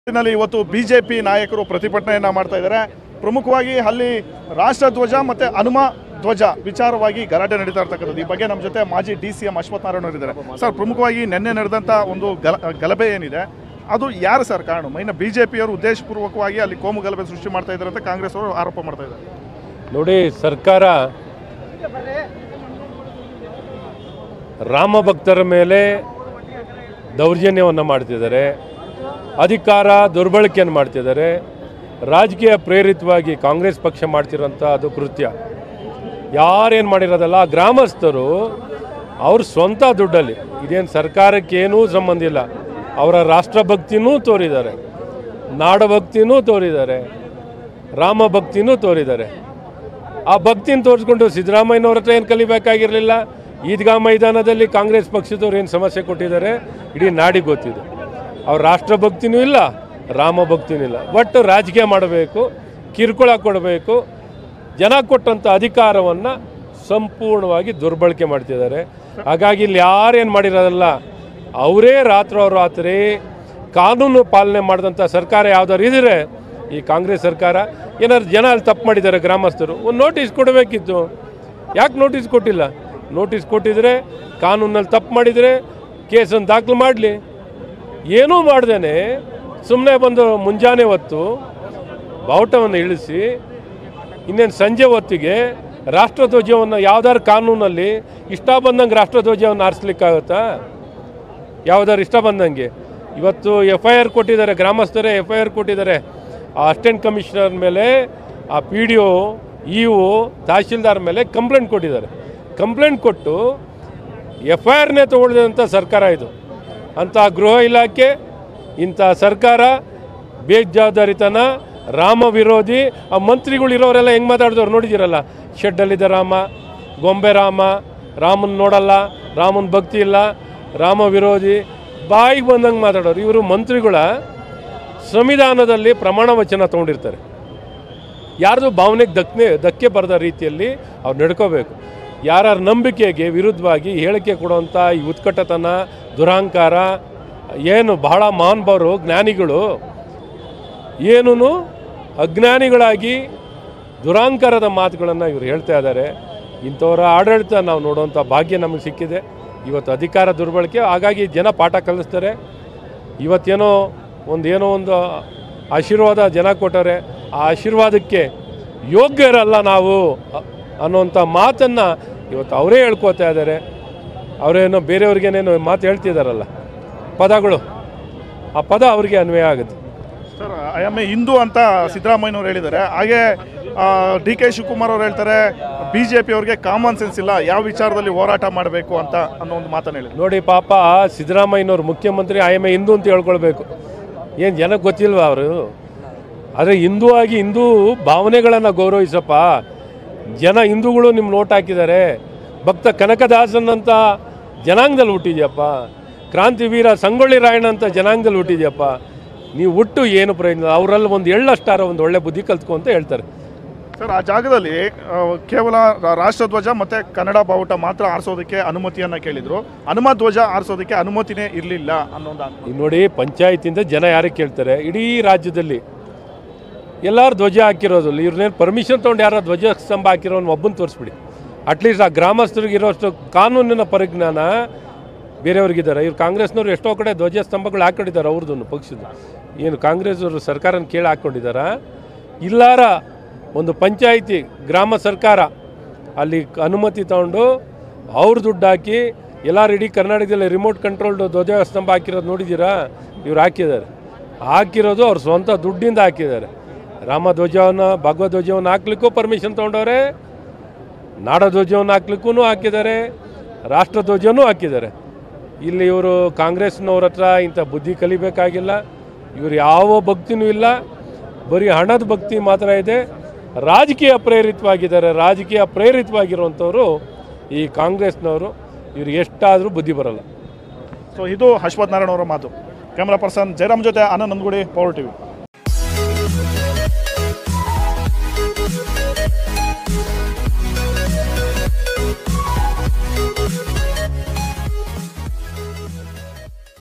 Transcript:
ನಲ್ಲಿ ಇವತ್ತು ಬಿಜೆಪಿ ನಾಯಕರು ಪ್ರತಿಭಟನೆಯನ್ನ ಮಾಡ್ತಾ ಇದ್ದಾರೆ ಪ್ರಮುಖವಾಗಿ ಅಲ್ಲಿ ರಾಷ್ಟ್ರಧ್ವಜ ಮತ್ತೆ ಹನುಮ ಧ್ವಜ ವಿಚಾರವಾಗಿ ಗಲಾಟೆ ನಡೀತಾ ಇರ್ತಕ್ಕಂಥದ್ದು ಈ ಬಗ್ಗೆ ನಮ್ಮ ಜೊತೆ ಮಾಜಿ D C M Ashwath Narayana ಅವರು ಇದ್ದಾರೆ ಸರ್ ಪ್ರಮುಖವಾಗಿ ನಿನ್ನೆ ನಡೆದಂತ ಒಂದು ಗಲ ಗಲಭೆ ಏನಿದೆ ಅದು ಯಾರು ಸರ್ ಕಾರಣ ಮೈನ ಬಿಜೆಪಿಯವರು ಉದ್ದೇಶಪೂರ್ವಕವಾಗಿ ಅಲ್ಲಿ ಕೋಮು ಗಲಭೆ ಸೃಷ್ಟಿ ಮಾಡ್ತಾ ಇದ್ದಾರೆ ಅಂತ ಕಾಂಗ್ರೆಸ್ ಅವರು ಆರೋಪ ಮಾಡ್ತಾ ಇದ್ದಾರೆ ನೋಡಿ ಸರ್ಕಾರ ರಾಮ ಭಕ್ತರ ಮೇಲೆ ದೌರ್ಜನ್ಯವನ್ನು ಮಾಡ್ತಿದ್ದಾರೆ ಅಧಿಕಾರ ದುರ್ಬಳಕೆಯನ್ನು ಮಾಡ್ತಿದ್ದಾರೆ ರಾಜಕೀಯ ಪ್ರೇರಿತವಾಗಿ ಕಾಂಗ್ರೆಸ್ ಪಕ್ಷ ಮಾಡ್ತಿರೋಂಥ ಅದು ಕೃತ್ಯ ಯಾರೇನು ಮಾಡಿರೋದಲ್ಲ ಆ ಗ್ರಾಮಸ್ಥರು ಅವ್ರ ಸ್ವಂತ ದುಡ್ಡಲ್ಲಿ ಇದೇನು ಸರ್ಕಾರಕ್ಕೇನೂ ಸಂಬಂಧ ಇಲ್ಲ ಅವರ ರಾಷ್ಟ್ರಭಕ್ತಿನೂ ತೋರಿದ್ದಾರೆ ನಾಡಭಕ್ತಿನೂ ತೋರಿದ್ದಾರೆ ರಾಮ ಭಕ್ತಿನೂ ತೋರಿದ್ದಾರೆ ಆ ಭಕ್ತಿನ ತೋರಿಸ್ಕೊಂಡು ಸಿದ್ದರಾಮಯ್ಯನವ್ರ ಹತ್ರ ಏನು ಕಲಿಬೇಕಾಗಿರಲಿಲ್ಲ ಈದ್ಗಾ ಮೈದಾನದಲ್ಲಿ ಕಾಂಗ್ರೆಸ್ ಪಕ್ಷದವ್ರು ಏನು ಸಮಸ್ಯೆ ಕೊಟ್ಟಿದ್ದಾರೆ ಇಡೀ ನಾಡಿಗೆ ಗೊತ್ತಿದೆ ಅವ್ರ ರಾಷ್ಟ್ರಭಕ್ತಿನೂ ಇಲ್ಲ ರಾಮ ಭಕ್ತಿನೂ ಇಲ್ಲ ಒಟ್ಟು ರಾಜಕೀಯ ಮಾಡಬೇಕು ಕಿರುಕುಳ ಕೊಡಬೇಕು ಜನ ಕೊಟ್ಟಂಥ ಅಧಿಕಾರವನ್ನು ಸಂಪೂರ್ಣವಾಗಿ ದುರ್ಬಳಕೆ ಮಾಡ್ತಿದ್ದಾರೆ ಹಾಗಾಗಿ ಇಲ್ಲಿ ಯಾರೇನು ಮಾಡಿರೋದಲ್ಲ ಅವರೇ ರಾತ್ರೋರಾತ್ರಿ ಕಾನೂನು ಪಾಲನೆ ಮಾಡಿದಂಥ ಸರ್ಕಾರ ಯಾವ್ದಾದ್ರು ಇದ್ರೆ ಈ ಕಾಂಗ್ರೆಸ್ ಸರ್ಕಾರ ಏನಾದ್ರು ಜನ ಅಲ್ಲಿ ತಪ್ಪು ಮಾಡಿದ್ದಾರೆ ಗ್ರಾಮಸ್ಥರು ಒಂದು ನೋಟಿಸ್ ಕೊಡಬೇಕಿತ್ತು ಯಾಕೆ ನೋಟಿಸ್ ಕೊಟ್ಟಿಲ್ಲ ನೋಟಿಸ್ ಕೊಟ್ಟಿದ್ರೆ ಕಾನೂನಲ್ಲಿ ತಪ್ಪು ಮಾಡಿದರೆ ಕೇಸನ್ನು ದಾಖಲು ಮಾಡಲಿ ಏನೂ ಮಾಡ್ದೇನೆ ಸುಮ್ಮನೆ ಬಂದು ಮುಂಜಾನೆ ಹೊತ್ತು ಬಾವುಟವನ್ನು ಇಳಿಸಿ ಇನ್ನೇನು ಸಂಜೆ ಹೊತ್ತಿಗೆ ರಾಷ್ಟ್ರಧ್ವಜವನ್ನು ಯಾವ್ದಾದ್ರು ಕಾನೂನಲ್ಲಿ ಇಷ್ಟ ಬಂದಂಗೆ ರಾಷ್ಟ್ರಧ್ವಜವನ್ನು ಆರಿಸ್ಲಿಕ್ಕಾಗುತ್ತಾ ಯಾವ್ದಾದ್ರು ಇಷ್ಟ ಬಂದಂಗೆ ಇವತ್ತು ಎಫ್ ಐ ಆರ್ ಕೊಟ್ಟಿದ್ದಾರೆ ಗ್ರಾಮಸ್ಥರೇ ಎಫ್ ಐ ಆರ್ ಕೊಟ್ಟಿದ್ದಾರೆ ಆ ಅಸಿಸ್ಟೆಂಟ್ ಕಮಿಷನರ್ ಮೇಲೆ ಆ P D O E O tahsildar ಮೇಲೆ ಕಂಪ್ಲೇಂಟ್ ಕೊಟ್ಟಿದ್ದಾರೆ ಕಂಪ್ಲೇಂಟ್ ಕೊಟ್ಟು ಎಫ್ ಐ ಆರ್ನೇ ತೊಗೊಳ್ದಂಥ ಸರ್ಕಾರ ಇದು ಅಂಥ ಗೃಹ ಇಲಾಖೆ ಇಂಥ ಸರ್ಕಾರ ಬೇಜವಾಬ್ದಾರಿತನ ರಾಮ ವಿರೋಧಿ ಆ ಮಂತ್ರಿಗಳು ಇರೋರೆಲ್ಲ ಹೆಂಗೆ ಮಾತಾಡಿದವ್ರು ನೋಡಿದ್ದೀರಲ್ಲ ಶೆಡ್ಡಲ್ಲಿದ್ದ ರಾಮ ಗೊಂಬೆ ರಾಮ ರಾಮನ್ ನೋಡಲ್ಲ ರಾಮನ ಭಕ್ತಿ ಇಲ್ಲ ರಾಮ ವಿರೋಧಿ ಬಾಯಿಗೆ ಬಂದಂಗೆ ಮಾತಾಡೋರು ಇವರು ಮಂತ್ರಿಗಳ ಸಂವಿಧಾನದಲ್ಲಿ ಪ್ರಮಾಣ ವಚನ ತೊಗೊಂಡಿರ್ತಾರೆ ಯಾರ್ದು ಭಾವನೆಗೆ ಧಕ್ಕೆ ಧಕ್ಕೆ ಬರದ ರೀತಿಯಲ್ಲಿ ಅವ್ರು ನಡ್ಕೋಬೇಕು ಯಾರ್ಯಾರ ನಂಬಿಕೆಗೆ ವಿರುದ್ಧವಾಗಿ ಹೇಳಿಕೆ ಕೊಡುವಂಥ ಈ ಉತ್ಕಟತನ ದುರಹಂಕಾರ ಏನು ಬಹಳ ಮಹಾನುಭಾವರು ಜ್ಞಾನಿಗಳು ಏನೂ ಅಜ್ಞಾನಿಗಳಾಗಿ ದುರಾಂಕಾರದ ಮಾತುಗಳನ್ನು ಇವರು ಹೇಳ್ತಾ ಇದ್ದಾರೆ ಇಂಥವರ ಆಡಳಿತ ನಾವು ನೋಡುವಂಥ ಭಾಗ್ಯ ನಮಗೆ ಸಿಕ್ಕಿದೆ ಇವತ್ತು ಅಧಿಕಾರ ದುರ್ಬಳಕೆ ಹಾಗಾಗಿ ಜನ ಪಾಠ ಕಲಿಸ್ತಾರೆ ಇವತ್ತೇನೋ ಒಂದು ಏನೋ ಒಂದು ಆಶೀರ್ವಾದ ಜನ ಕೊಟ್ಟರೆ ಆ ಆಶೀರ್ವಾದಕ್ಕೆ ಯೋಗ್ಯರಲ್ಲ ನಾವು ಅ- ಅನ್ನೋಂಥ ಮಾತನ್ನು ಇವತ್ತು ಅವರೇ ಹೇಳ್ಕೊತಾ ಇದ್ದಾರೆ ಅವರೇನೋ ಬೇರೆಯವ್ರಿಗೇನೇನೋ ಮಾತು ಹೇಳ್ತಿದ್ದಾರಲ್ಲ ಪದಗಳು ಆ ಪದ ಅವ್ರಿಗೆ ಅನ್ವಯ ಆಗುತ್ತೆ sir I am a Hindu ಅಂತ ಸಿದ್ದರಾಮಯ್ಯನವರು ಹೇಳಿದ್ದಾರೆ ಹಾಗೆ ಡಿ ಕೆ ಶಿವಕುಮಾರ್ ಅವರು ಹೇಳ್ತಾರೆ ಬಿಜೆಪಿ ಅವ್ರಿಗೆ ಕಾಮನ್ ಸೆನ್ಸ್ ಇಲ್ಲ ಯಾವ ವಿಚಾರದಲ್ಲಿ ಹೋರಾಟ ಮಾಡಬೇಕು ಅಂತ ಅನ್ನೋ ಒಂದು ಮಾತನ್ನು ಹೇಳಿದ್ರು ನೋಡಿ ಪಾಪ ಸಿದ್ದರಾಮಯ್ಯನವ್ರು ಮುಖ್ಯಮಂತ್ರಿ ಐ ಎಮ್ ಎ ಹಿಂದೂ ಅಂತ ಹೇಳ್ಕೊಳ್ಬೇಕು ಏನು ಜನಕ್ಕೆ ಗೊತ್ತಿಲ್ವಾ ಅವರು ಆದರೆ ಹಿಂದೂ ಆಗಿ ಹಿಂದೂ ಭಾವನೆಗಳನ್ನು ಗೌರವಿಸಪ್ಪ ಜನ ಹಿಂದೂಗಳು ನಿಮ್ಮ ನೋಟ್ ಹಾಕಿದ್ದಾರೆ ಭಕ್ತ ಕನಕದಾಸನಂತ ಜನಾಂಗದಲ್ಲಿ ಹುಟ್ಟಿದ್ಯಪ್ಪ ಕ್ರಾಂತಿವೀರ ಸಂಗೊಳ್ಳಿ ರಾಯಣ್ಣ ಅಂತ ಜನಾಂಗದಲ್ಲಿ ಹುಟ್ಟಿದ್ಯಪ್ಪ ನೀವು ಹುಟ್ಟು ಏನು ಪ್ರಯೋಜನ ಅವರಲ್ಲಿ ಒಂದು ಎಳ್ಳಷ್ಟಾರ ಒಂದು ಒಳ್ಳೆ ಬುದ್ಧಿ ಕಲ್ತ್ಕೊ ಅಂತ ಹೇಳ್ತಾರೆ ಸರ್ ಆ ಜಾಗದಲ್ಲಿ ಆ, ಕೇವಲ ರಾ- ರಾಷ್ಟ್ರಧ್ವಜ ಮತ್ತೆ ಕನ್ನಡ ಬಾವುಟ ಮಾತ್ರ ಆರಿಸೋದಕ್ಕೆ ಅನುಮತಿಯನ್ನ ಕೇಳಿದ್ರು ಹನುಮ ಧ್ವಜ ಆರಿಸೋದಕ್ಕೆ ಅನುಮತಿನೇ ಇರಲಿಲ್ಲ ಅನ್ನೋದು ಈಗ ನೋಡಿ ಪಂಚಾಯತಿಂದ ಜನ ಯಾರಿಗೆ ಕೇಳ್ತಾರೆ ಇಡೀ ರಾಜ್ಯದಲ್ಲಿ ಎಲ್ಲರೂ ಧ್ವಜ ಹಾಕಿರೋದು ಇವ್ರನ್ನೇನು ಪರ್ಮಿಷನ್ ತೊಗೊಂಡು ಯಾರೋ ಧ್ವಜ ಸ್ತಂಭ ಹಾಕಿರೋನು ಒಬ್ಬನ ತೋರಿಸ್ಬಿಡಿ ಅಟ್ಲೀಸ್ಟ್ ಆ ಗ್ರಾಮಸ್ಥರಿಗೆ ಇರೋಷ್ಟು ಕಾನೂನಿನ ಪರಿಜ್ಞಾನ ಬೇರೆಯವ್ರಿಗಿದ್ದಾರೆ ಇವ್ರು ಕಾಂಗ್ರೆಸ್ನವ್ರು ಎಷ್ಟೋ ಕಡೆ ಧ್ವಜ ಸ್ತಂಭಗಳು ಹಾಕೊಂಡಿದ್ದಾರೆ ಅವ್ರದ್ದು ಪಕ್ಷದ ಏನು ಕಾಂಗ್ರೆಸ್ ಅವರು ಸರ್ಕಾರನ ಕೇಳಿ ಹಾಕ್ಕೊಂಡಿದ್ದಾರಾ ಇಲ್ಲಾರ ಒಂದು ಪಂಚಾಯಿತಿ ಗ್ರಾಮ ಸರ್ಕಾರ ಅಲ್ಲಿ ಅನುಮತಿ ತಗೊಂಡು ಅವ್ರ ದುಡ್ಡು ಹಾಕಿ ಎಲ್ಲರೂ ಇಡೀ ಕರ್ನಾಟಕದಲ್ಲಿ ರಿಮೋಟ್ ಕಂಟ್ರೋಲ್ಡ್ ಧ್ವಜ ಸ್ತಂಭ ಹಾಕಿರೋದು ನೋಡಿದ್ದೀರಾ ಇವ್ರು ಹಾಕಿದ್ದಾರೆ ಹಾಕಿರೋದು ಅವ್ರ ಸ್ವಂತ ದುಡ್ಡಿಂದ ಹಾಕಿದ್ದಾರೆ ರಾಮ ಧ್ವಜವನ್ನು ಭಗವದ್ ಧ್ವಜವನ್ನು ಹಾಕ್ಲಿಕ್ಕೂ ಪರ್ಮಿಷನ್ ತೊಗೊಂಡವ್ರೆ ನಾಡ ಧ್ವಜವನ್ನು ಹಾಕ್ಲಿಕ್ಕೂ ಹಾಕಿದ್ದಾರೆ ರಾಷ್ಟ್ರ ಧ್ವಜನೂ ಹಾಕಿದ್ದಾರೆ ಇಲ್ಲಿ ಇವರು ಕಾಂಗ್ರೆಸ್ನವ್ರ ಹತ್ರ ಇಂಥ ಬುದ್ಧಿ ಕಲಿಬೇಕಾಗಿಲ್ಲ ಇವರು ಯಾವ ಭಕ್ತಿನೂ ಇಲ್ಲ ಬರೀ ಹಣದ ಭಕ್ತಿ ಮಾತ್ರ ಇದೆ ರಾಜಕೀಯ ಪ್ರೇರಿತವಾಗಿದ್ದಾರೆ ರಾಜಕೀಯ ಪ್ರೇರಿತವಾಗಿರುವಂಥವ್ರು ಈ ಕಾಂಗ್ರೆಸ್ನವರು ಇವ್ರು ಎಷ್ಟಾದರೂ ಬುದ್ಧಿ ಬರಲ್ಲ ಸೊ ಇದು ಅಶ್ವಥ್ ನಾರಾಯಣ ಅವರ ಮಾತು ಕ್ಯಾಮ್ರಾ ಪರ್ಸನ್ ಜಯರಾಮ್ ಜೊತೆ ಆನಂದ್ ನಂದಗುಡಿ ಪವರ್ ಟಿವಿ